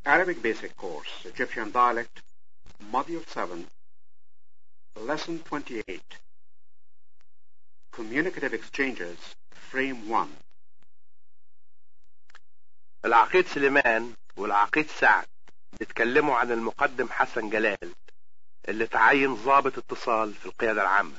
Arabic Basic Course, Egyptian Dialect, Module 7, Lesson 28, Communicative Exchanges, Frame 1. العقيد سليمان والعقيد سعد بيتكلموا عن المقدم حسن جلال اللي تعين ضابط اتصال في القيادة العامة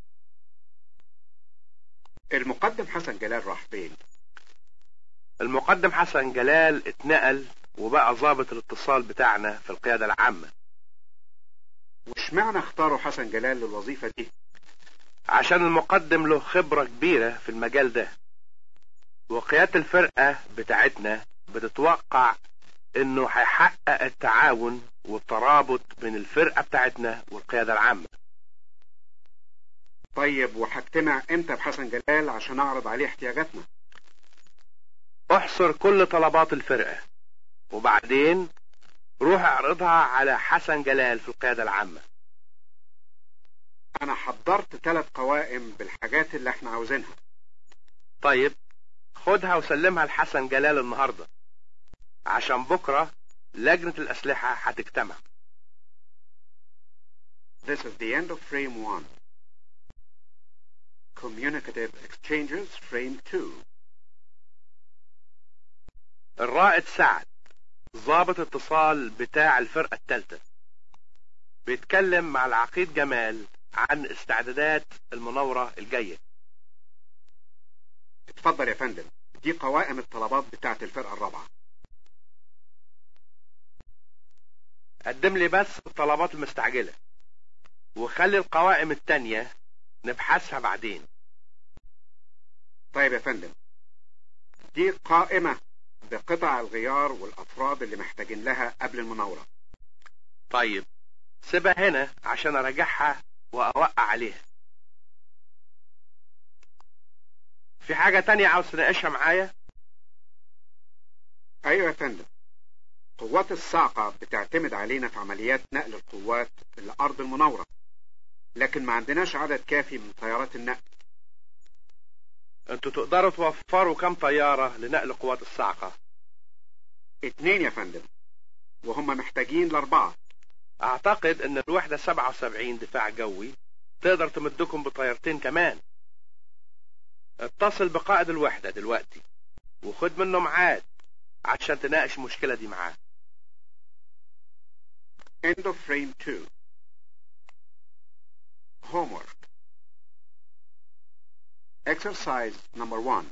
المقدم حسن جلال راح فين؟ المقدم حسن جلال اتنقل وبقى ضابط الاتصال بتاعنا في القيادة العامة واشمعنى اختاروا حسن جلال للوظيفة دي؟ عشان المقدم له خبرة كبيرة في المجال ده وقيادة الفرقة بتاعتنا بتتوقع انه هيحقق التعاون والترابط بين الفرقة بتاعتنا والقيادة العامة طيب وهجتمع امتى بحسن جلال عشان اعرض عليه احتياجاتنا؟ احصر كل طلبات الفرقة وبعدين روح اعرضها على حسن جلال في القيادة العامة انا حضرت ثلاث قوائم بالحاجات اللي احنا عاوزينها طيب خدها وسلمها لحسن جلال النهاردة عشان بكرة لجنة الأسلحة هتجتمع This is the end of frame 1. Communicative exchanges, frame 2. الرائد سعد ضابط اتصال بتاع الفرقة الثالثة بيتكلم مع العقيد جمال عن استعدادات المناورة الجاية اتفضل يا فندم دي قوائم الطلبات بتاعت الفرقة الرابعة قدم لي بس الطلبات المستعجلة وخلي القوائم التانية نبحثها بعدين طيب يا فندم دي قائمة بقطع الغيار والأفراد اللي محتاجين لها قبل المناورة طيب سيبها هنا عشان اراجعها واوقع عليها في حاجة تانية عاوز تناقشها معايا أيوة يا فندم قوات الصاعقة بتعتمد علينا في عمليات نقل القوات لأرض المناورة لكن ما عندناش عدد كافي من طيارات النقل انتوا تقدروا توفروا كم طيارة لنقل قوات الصاعقة اتنين يا فندم وهم محتاجين لأربعة اعتقد ان الوحدة 77 دفاع جوي تقدر تمدكم بطيارتين كمان اتصل بقائد الوحدة دلوقتي وخد منه ميعاد عشان تناقش المشكلة دي معاه End of frame 2. Homework. Exercise number 1.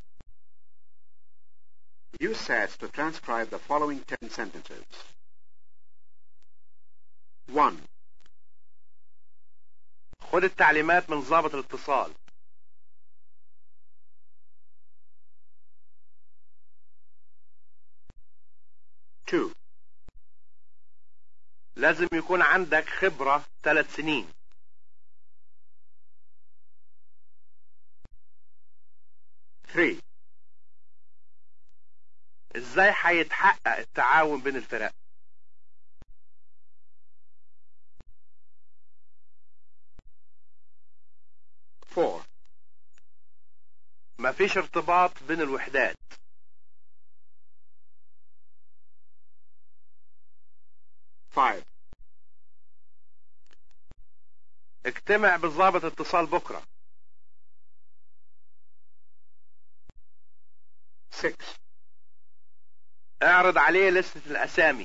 Use sets to transcribe the following 10 sentences. 1. خد التعليمات من ضابط الاتصال Two. لازم يكون عندك خبرة ثلاث سنين Three. ازاي هيتحقق التعاون بين الفرق Four. مفيش ارتباط بين الوحدات Five. اجتمع بضابط اتصال بكرة Six. اعرض عليه لستة الاسامي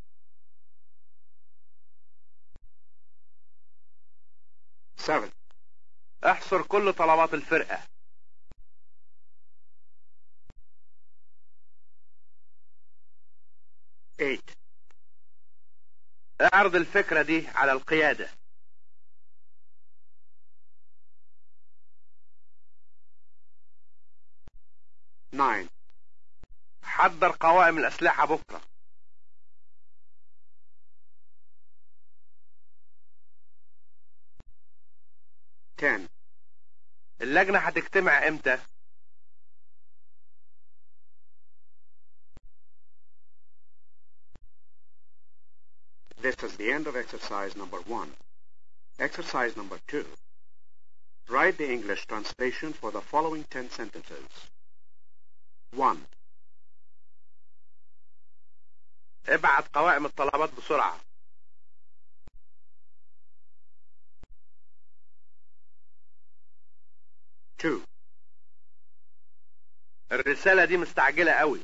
Seven. احصر كل طلبات الفرقة Eight. اعرض الفكرة دي على القيادة Nine. حضر قوائم الأسلحة بكرة Ten. اللجنة هتجتمع امتى This is the end of exercise number one. Exercise number two. Write the English translation for the following ten sentences. One. ابعت قوائم الطلبات بسرعة Two. الرسالة دي مستعجلة قوي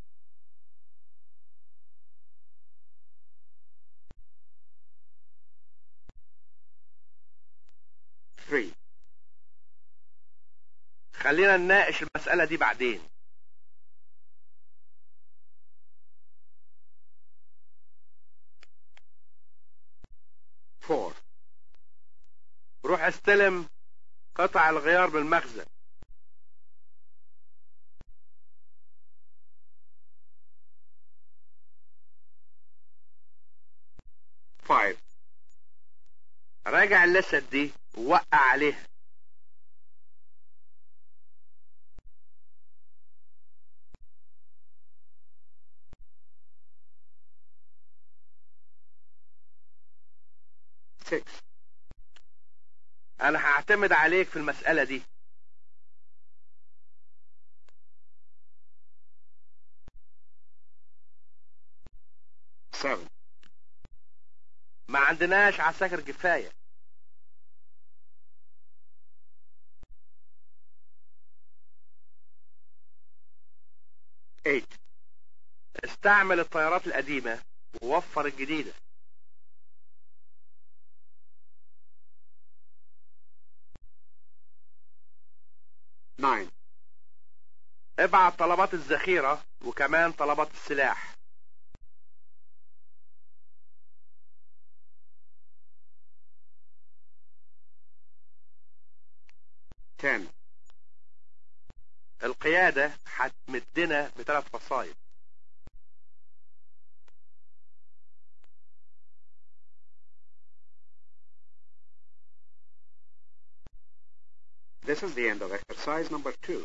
Three. خلينا نناقش المسألة دي بعدين Four. روح استلم قطع الغيار من المخزن Five. راجع اللسد دي ووقع عليها Six. انا هعتمد عليك في المسألة دي Seven. ما عندناش عساكر كفاية Eight. استعمل الطيارات القديمة ووفر الجديدة Nine. ابعت طلبات الذخيرة وكمان طلبات السلاح Ten. القيادة هتمدنا بثلاث فصائل This is the end of exercise number two.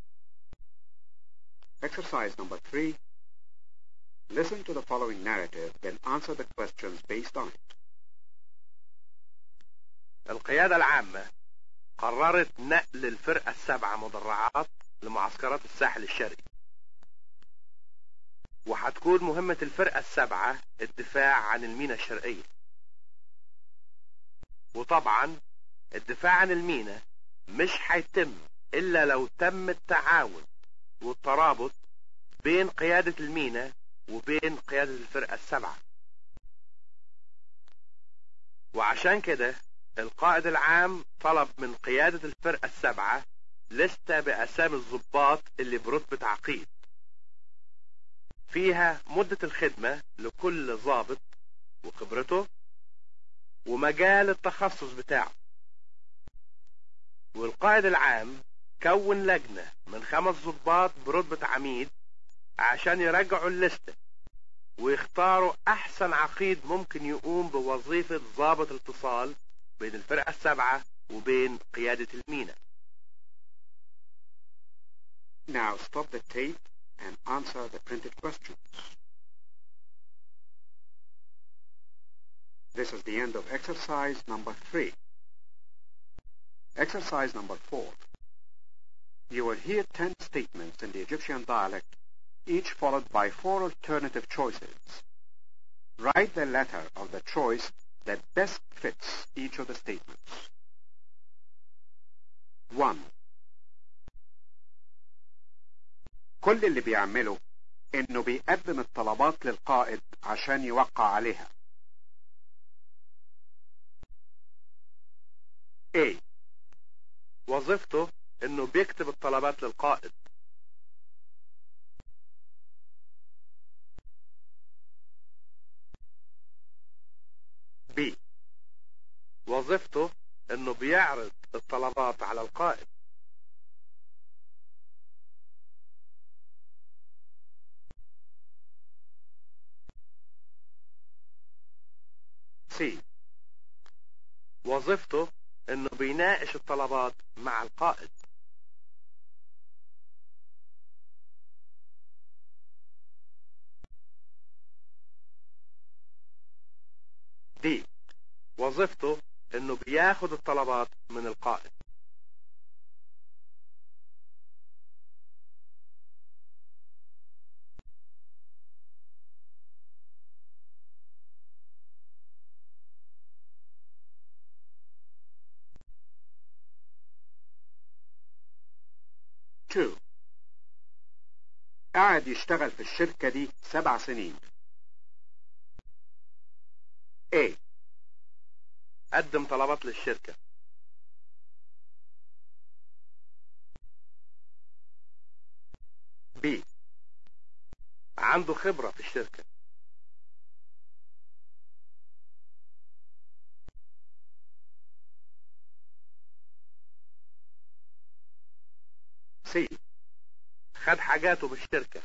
Exercise number three. Listen to the following narrative, then answer the questions based on it. القيادة العامة قررت نقل الفرقة السبعة مدرعات لمعسكرات الساحل الشرقي وهتكون مهمة الفرقة السبعة الدفاع عن المينا الشرقية وطبعا الدفاع عن المينا مش هيتم إلا لو تم التعاون والترابط بين قيادة المينا وبين قيادة الفرقة السبعة وعشان كده القائد العام طلب من قيادة الفرقة السبعة لستة بأسامي الضباط اللي برتبة عقيد فيها مدة الخدمة لكل ضابط وخبرته ومجال التخصص بتاعه والقائد العام كون لجنة من خمس ضباط برتبة عميد عشان يراجعوا الليستة ويختاروا أحسن عقيد ممكن يقوم بوظيفة ضابط الاتصال بين الفرقة السبعة وبين قيادة المينا Now stop the tape and answer the printed questions. This is the end of exercise number three. Exercise number four. You will hear ten statements in the Egyptian dialect, each followed by four alternative choices. Write the letter of the choice that best fits each of the statements. 1. كل اللي بيعمله انه بيقدم الطلبات للقائد عشان يوقع عليها A. وظيفته انه بيكتب الطلبات للقائد B. وظيفته انه بيعرض الطلبات على القائد C. وظيفته انه بيناقش الطلبات مع القائد D. وظيفته انه بياخد الطلبات من القائد 2 قاعد يشتغل في الشركة دي سبع سنين A قدم طلبات للشركة B عنده خبرة في الشركة C خد حاجاته من الشركة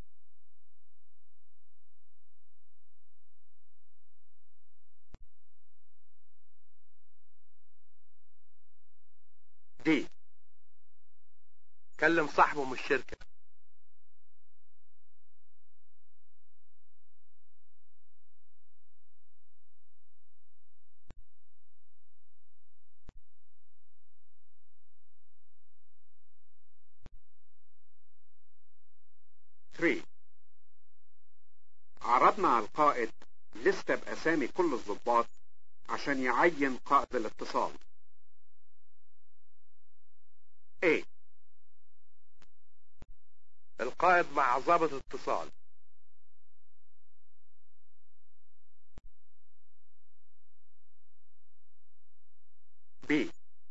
D كلم صاحبه من الشركة Three. عرضنا على القائد لستة بأسامي كل الضباط عشان يعين قائد الاتصال A القائد مع ضابط اتصال B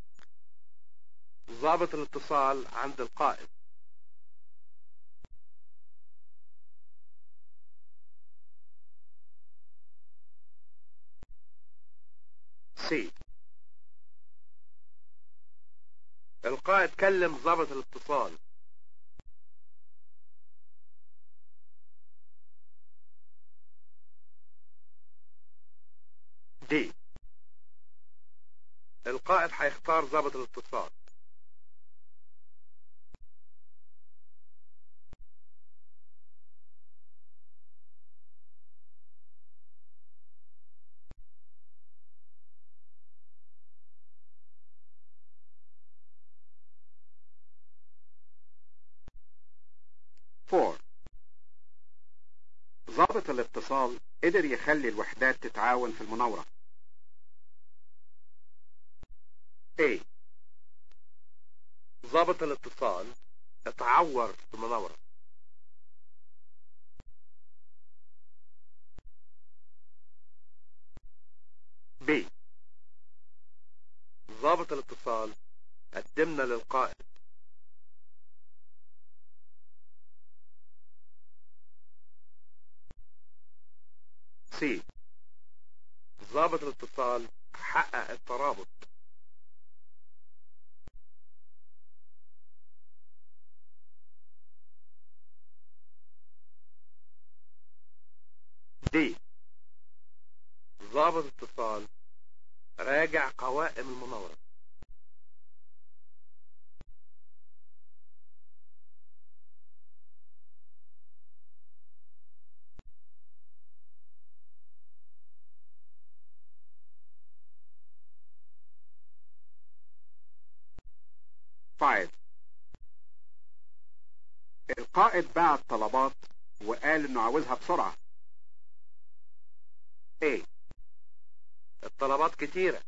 ضابط الاتصال عند القائد C القائد كلم ضابط الاتصال D القائد هيختار ضابط الاتصال Four ضابط الاتصال قدر يخلي الوحدات تتعاون في المناورة A ضابط الاتصال اتعور في المناورة B ضابط الاتصال قدمنا للقائد C ضابط الاتصال حقق الترابط D ضابط اتصال راجع قوائم المناورة Five القائد بعت طلبات وقال انه عاوزها بسرعة A الطلبات كتيرة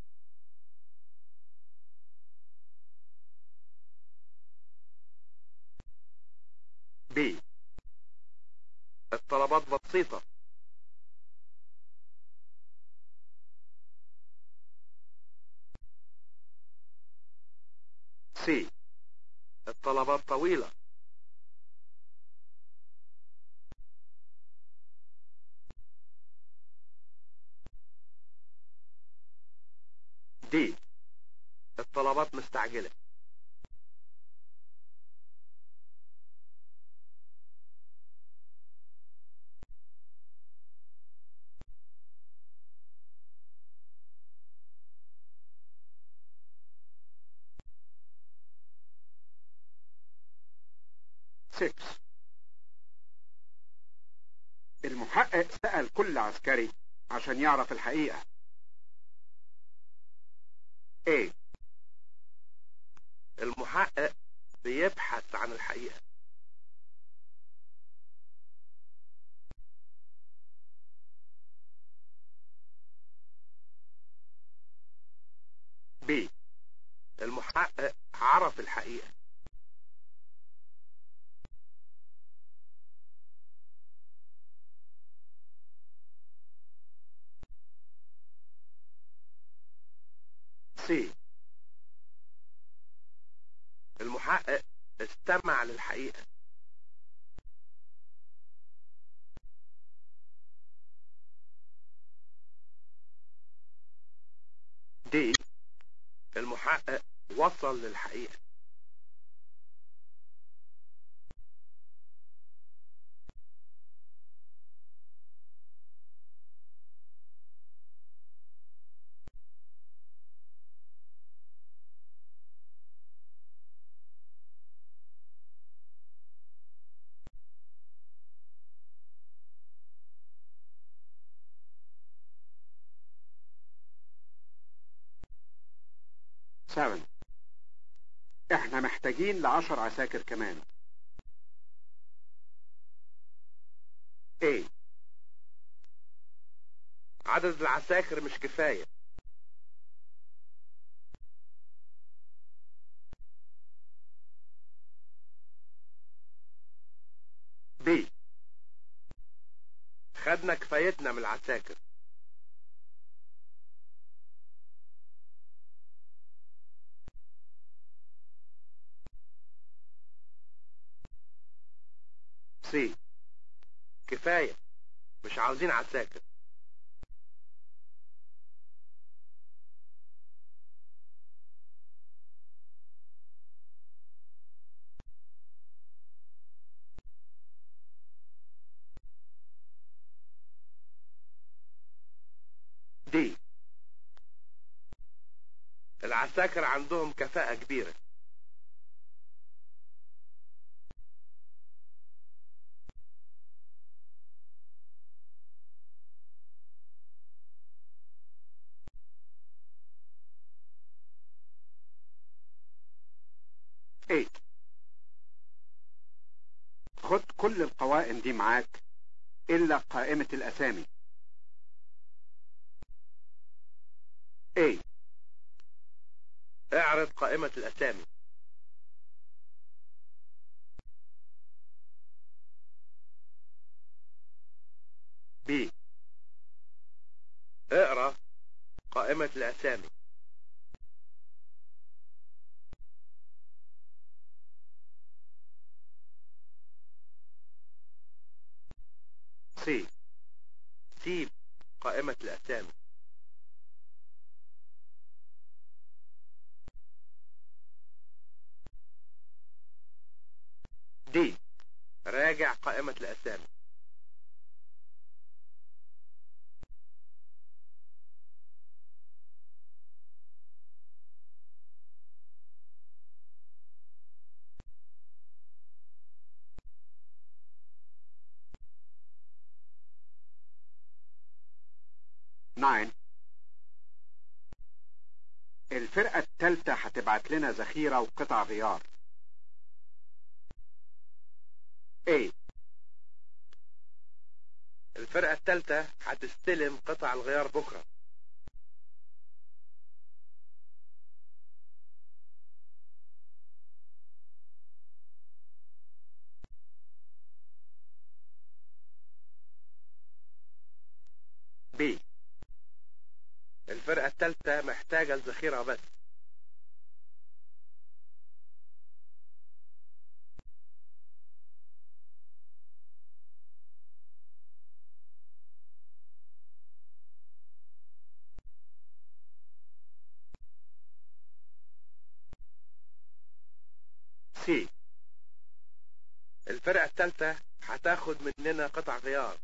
B الطلبات بسيطة C الطلبات طويلة D الطلبات مستعجلة Six المحقق سأل كل عسكري عشان يعرف الحقيقة A المحقق بيبحث عن الحقيقة B المحقق عرف الحقيقة C. المحقق استمع للحقيقة D. المحقق وصل للحقيقة Seven. احنا محتاجين لعشر عساكر كمان. A. عدد العساكر مش كفاية B. خدنا كفايتنا من العساكر C. كفاية مش عاوزين عساكر D. العساكر عندهم كفاءة كبيرة Eight. خد كل القوائم دي معاك إلا قائمة الأسامي. A. اعرض قائمة الأسامي B. اقرأ قائمة الأسامي C. سيب قائمة الأسامي D. راجع قائمة الأسامي Nine. الفرقة التالتة هتبعت لنا ذخيرة وقطع غيار. A. الفرقة الثالثة هتستلم قطع الغيار بكرة B. الفرقة الثالثة محتاجة الذخيرة بس C. الفرقة الثالثة هتاخد مننا قطع غيار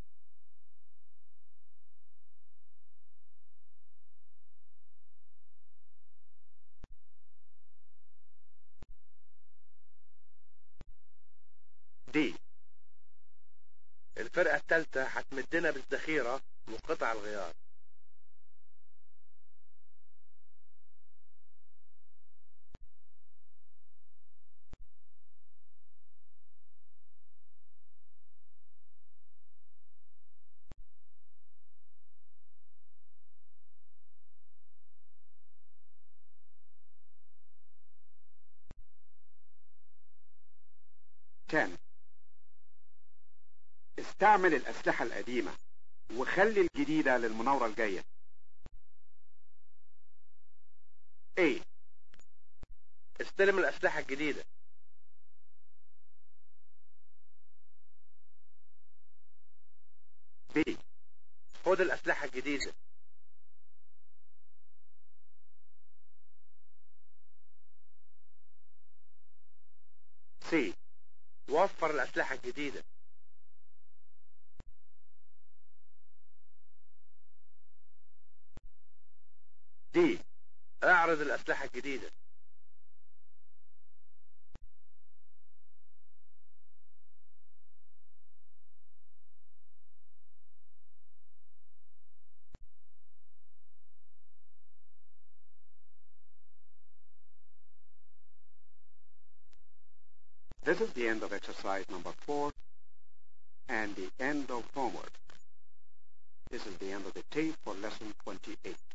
D. الفرقة الثالثة هتمدنا بالذخيرة وقطع الغيار Ten. استعمل الأسلحة القديمة وخلي الجديدة للمناورة الجاية. A. استلم الأسلحة الجديدة B. خد الأسلحة الجديدة C. وفر الأسلحة الجديدة D. اعرض الأسلحة الجديدة This is the end of exercise number four and the end of homework. This is the end of the tape for lesson 28.